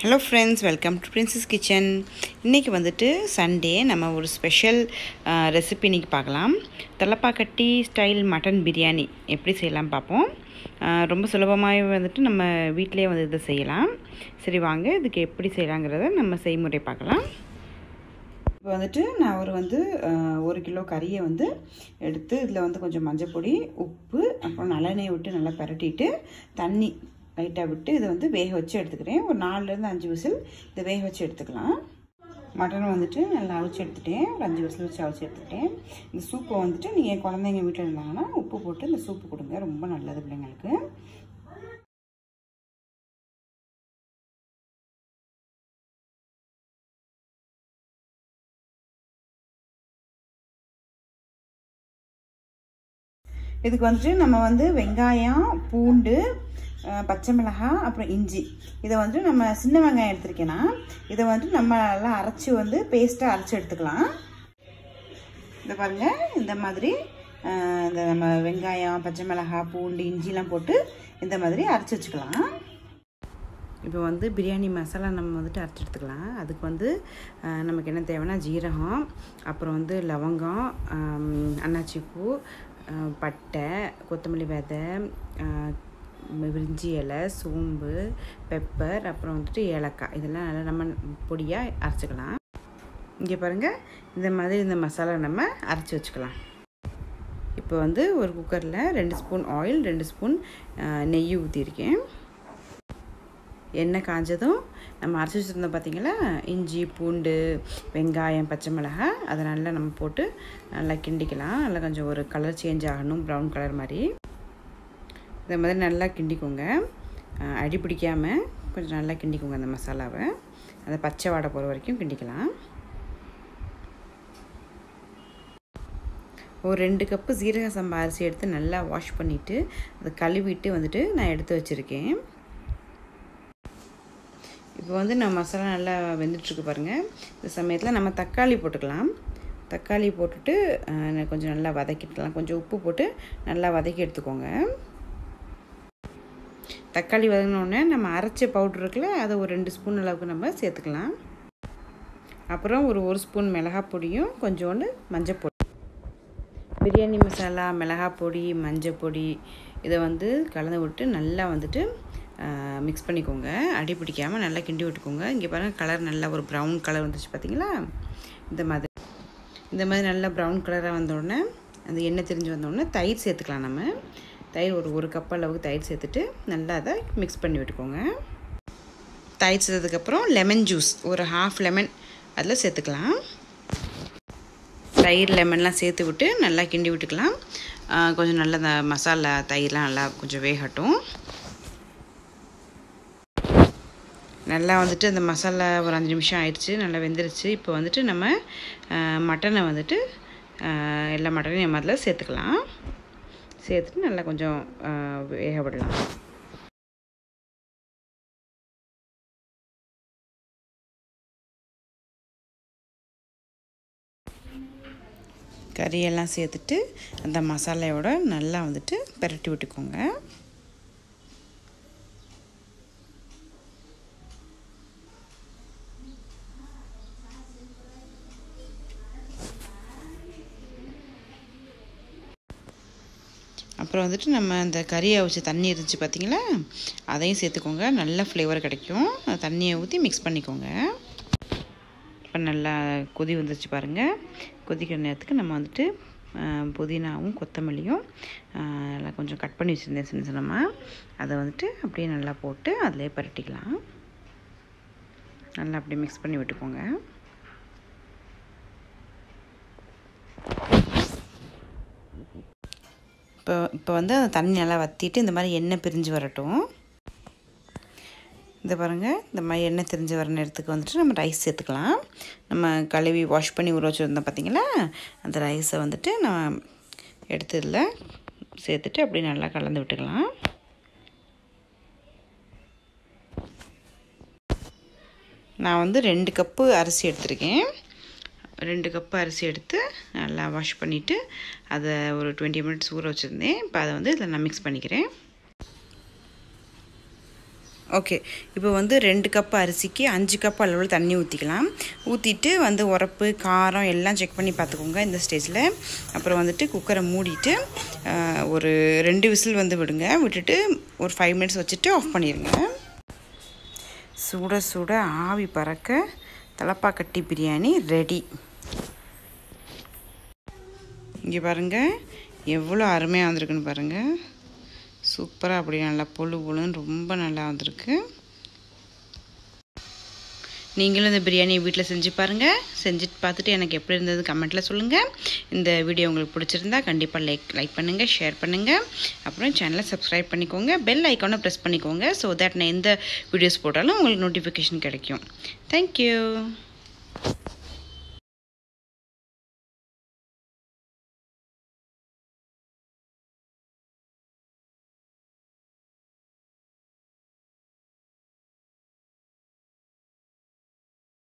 hello friends welcome to Princess Kitchen இன்றைக்கி வந்துட்டு Sunday நம்ம ஒரு ஸ்பெஷல் ரெசிபி இன்றைக்கி பார்க்கலாம் தலப்பாக்கட்டி ஸ்டைல் மட்டன் பிரியாணி எப்படி செய்யலாம் பார்ப்போம் ஆஹ் ரொம்ப சுலபமாக வந்துட்டு நம்ம வீட்டிலே வந்து இதை செய்யலாம் சரி வாங்க இதுக்கு எப்படி செய்யலாங்கிறத நம்ம செய்முறை பார்க்கலாம் இப்போ வந்துட்டு நான் ஒரு வந்து ஆஹ், ஒரு கிலோ கறியை வந்து எடுத்து இதில் வந்து கொஞ்சம் மஞ்சள் பொடி உப்பு அப்புறம் நல்லெண்ணெயை விட்டு நல்லா பரட்டிட்டு தண்ணி லைட்டாக விட்டு இதை வந்து வேக வச்சு எடுத்துக்கிறேன் ஒரு நாலுலேருந்து அஞ்சு விசில் இதை வேக வச்சு எடுத்துக்கலாம் மட்டன் வந்துட்டு நல்லா அவிச்சு எடுத்துட்டேன் ஒரு அஞ்சு விசில் வச்சு அவிச்சு எடுத்துக்கிட்டேன் இந்த சூப்பை வந்துட்டு நீங்கள் குழந்தைங்க வீட்டில் இருந்தாங்கன்னா உப்பு போட்டு இந்த சூப்பு கொடுங்க ரொம்ப நல்லது பிள்ளைங்களுக்கு இதுக்கு வந்துட்டு நம்ம வந்து வெங்காயம் பூண்டு அஹ், பச்சை மிளகாய் அப்புறம் இஞ்சி இதை வந்துட்டு நம்ம சின்ன வெங்காயம் எடுத்திருக்கேன்னா இதை வந்துட்டு நம்ம நல்லா அரைச்சி வந்து பேஸ்ட்டாக அரைச்சி எடுத்துக்கலாம் இதை பாருங்க இந்த மாதிரி அஹ், இந்த நம்ம வெங்காயம் பச்சை மிளகாய் பூண்டு இஞ்சிலாம் போட்டு இந்த மாதிரி அரைச்சி வச்சுக்கலாம் இப்போ வந்து பிரியாணி மசாலா நம்ம வந்துட்டு அரைச்சி எடுத்துக்கலாம் அதுக்கு வந்து அஹ், நமக்கு என்ன தேவைன்னா ஜீரகம் அப்புறம் வந்து லவங்கம் ஆம், அன்னாச்சி பூ அஹ், பட்டை கொத்தமல்லி விதை அஹ், விரிஞ்சி இலை சோம்பு பெப்பர் அப்புறம் வந்துட்டு ஏலக்காய் இதெல்லாம் நல்லா நம்ம பொடியாக அரைச்சிக்கலாம் இங்கே பாருங்கள் இந்த மாதிரி இந்த மசாலா நம்ம அரைச்சி வச்சுக்கலாம் இப்போ வந்து ஒரு குக்கரில் ரெண்டு ஸ்பூன் ஆயில் ரெண்டு ஸ்பூன் அஹ், நெய் ஊற்றிருக்கேன் எண்ணெய் காஞ்சதும் நம்ம அரைச்சி வச்சுருந்தோம் பார்த்தீங்களா இஞ்சி பூண்டு வெங்காயம் பச்சை மிளகாய் அதை நல்லா நம்ம போட்டு நல்லா கிண்டிக்கலாம் நல்லா கொஞ்சம் ஒரு கலர் சேஞ்ச் ஆகணும் ப்ரௌன் கலர் மாதிரி இந்த மாதிரி நல்லா கிண்டிக்கோங்க அஹ் அடி பிடிக்காமல் கொஞ்சம் நல்லா கிண்டிக்கோங்க அந்த மசாலாவை அதை பச்சை வாடை போகிற வரைக்கும் கிண்டிக்கலாம் ஒரு ரெண்டு கப்பு சீரக சம்பா அரிசி எடுத்து நல்லா வாஷ் பண்ணிவிட்டு அதை கழுவிட்டு வந்துட்டு நான் எடுத்து வச்சுருக்கேன் இப்போ வந்து நம்ம மசாலா நல்லா வெந்துட்டுருக்கு பாருங்கள் இந்த சமயத்தில் நம்ம தக்காளி போட்டுக்கலாம் தக்காளி போட்டுட்டு அஹ், கொஞ்சம் நல்லா வதக்கிட்டுலாம் கொஞ்சம் உப்பு போட்டு நல்லா வதக்கி எடுத்துக்கோங்க தக்காளி வதங்கினோடனே நம்ம அரைச்ச பவுட்ரு இருக்குல்ல அதை ஒரு ரெண்டு ஸ்பூன் அளவுக்கு நம்ம சேர்த்துக்கலாம் அப்புறம் ஒரு ஒரு ஸ்பூன் மிளகாய் பொடியும் கொஞ்சோண்டு மஞ்சள் பொடி பிரியாணி மசாலா மிளகாய் பொடி மஞ்சள் பொடி இதை வந்து கலந்து விட்டு நல்லா வந்துட்டு மிக்ஸ் பண்ணிக்கோங்க அடி பிடிக்காமல் நல்லா கிண்டி விட்டுக்கோங்க இங்கே பாருங்கள் கலர் நல்லா ஒரு ப்ரௌன் கலர் வந்துச்சு பார்த்தீங்களா இந்த மாதிரி இந்த மாதிரி நல்லா ப்ரௌன் கலராக வந்தோடனே அந்த எண்ணெய் தெரிஞ்சு வந்தோடனே தயிர் சேர்த்துக்கலாம் நம்ம தயிர் ஒரு ஒரு கப் அளவுக்கு தயிர் சேர்த்துட்டு நல்லா அதை மிக்ஸ் பண்ணி விட்டுக்கோங்க தயிர் சேர்த்ததுக்கப்புறம் லெமன் ஜூஸ் ஒரு ஹாஃப் லெமன் அதில் சேர்த்துக்கலாம் தயிர் லெமன்லாம் சேர்த்து விட்டு நல்லா கிண்டி விட்டுக்கலாம் ஆஹ் கொஞ்சம் நல்லா இந்த மசாலா தயிர்லாம் நல்லா கொஞ்சம் வேகட்டும் நல்லா வந்துட்டு அந்த மசாலா ஒரு அஞ்சு நிமிஷம் ஆயிடுச்சு நல்லா வெந்துருச்சு இப்போ வந்துட்டு நம்ம ஆஹ் மட்டனை வந்துட்டு ஆஹ் எல்லா மட்டனையும் நம்ம அதில் சேர்த்துக்கலாம் சேர்த்துட்டு நல்லா கொஞ்சம் ஆஹ் வேக விடலாம் கறியெல்லாம் சேர்த்துட்டு அந்த மசாலையோட நல்லா வந்துட்டு பெரட்டி விட்டுக்கோங்க அப்புறம் வந்துட்டு நம்ம அந்த கறியை வச்சு தண்ணி இருந்துச்சு பார்த்தீங்களா அதையும் சேர்த்துக்கோங்க நல்ல ஃப்ளேவர் கிடைக்கும் அந்த தண்ணியை ஊற்றி மிக்ஸ் பண்ணிக்கோங்க இப்போ நல்லா கொதி வந்துருச்சு பாருங்கள் கொதிக்கிற நேரத்துக்கு நம்ம வந்துட்டு ஆஹ், புதினாவும் கொத்தமல்லியும் ஆஹ், நல்லா கொஞ்சம் கட் பண்ணி வச்சுருந்தேன் சின்ன சின்னமாக அதை வந்துட்டு அப்படியே நல்லா போட்டு அதிலே பரட்டிக்கலாம் நல்லா அப்படியே மிக்ஸ் பண்ணி விட்டுக்கோங்க இப்போ இப்போ வந்து அந்த தண்ணி நல்லா வற்றிட்டு இந்த மாதிரி எண்ணெய் பிரிஞ்சு வரட்டும் இந்த பாருங்கள் இந்த மாதிரி எண்ணெய் தெரிஞ்சு வர நேரத்துக்கு வந்துட்டு நம்ம ரைஸ் சேர்த்துக்கலாம் நம்ம கழுவி வாஷ் பண்ணி ஊற வச்சுருந்தோம் பார்த்தீங்களா அந்த ரைஸை வந்துட்டு நம்ம எடுத்து இதில் சேர்த்துட்டு அப்படியே நல்லா கலந்து விட்டுக்கலாம் நான் வந்து ரெண்டு கப்பு அரிசி எடுத்திருக்கேன் ரெண்டு கப்பு அரிசி எடுத்து நல்லா வாஷ் பண்ணிவிட்டு அதை ஒரு டுவெண்ட்டி மினிட்ஸ் ஊற வச்சுருந்தேன் இப்போ அதை வந்து இதில் நான் மிக்ஸ் பண்ணிக்கிறேன் ஓகே இப்போ வந்து ரெண்டு கப் அரிசிக்கு அஞ்சு கப் அளவில் தண்ணி ஊற்றிக்கலாம் ஊற்றிட்டு வந்து உரப்பு காரம் எல்லாம் செக் பண்ணி பார்த்துக்கோங்க இந்த ஸ்டேஜில் அப்புறம் வந்துட்டு குக்கரை மூடிட்டு ஆஹ், ஒரு ரெண்டு விசில் வந்து விடுங்க விட்டுட்டு ஒரு ஃபைவ் மினிட்ஸ் வச்சுட்டு ஆஃப் பண்ணிடுங்க சுட சுட ஆவி பறக்க தலப்பாக்கட்டி பிரியாணி ரெடி இங்கே பாருங்கள் எவ்வளோ அருமையாக வந்திருக்குன்னு பாருங்கள் சூப்பராக அப்படியே நல்லா பொழு பொழுன்னு ரொம்ப நல்லா வந்திருக்கு நீங்களும் இந்த பிரியாணியை வீட்டில் செஞ்சு பாருங்கள் செஞ்சுட்டு பார்த்துட்டு எனக்கு எப்படி இருந்தது கமெண்ட்டில் சொல்லுங்கள் இந்த வீடியோ உங்களுக்கு பிடிச்சிருந்தா கண்டிப்பாக லைக் லைக் பண்ணுங்கள் ஷேர் பண்ணுங்கள் அப்புறம் சேனலை சப்ஸ்கிரைப் பண்ணிக்கோங்க பெல் ஐக்கானை ப்ரெஸ் பண்ணிக்கோங்க ஸோ தட் நான் எந்த வீடியோஸ் போட்டாலும் உங்களுக்கு நோட்டிஃபிகேஷன் கிடைக்கும் தேங்க்யூ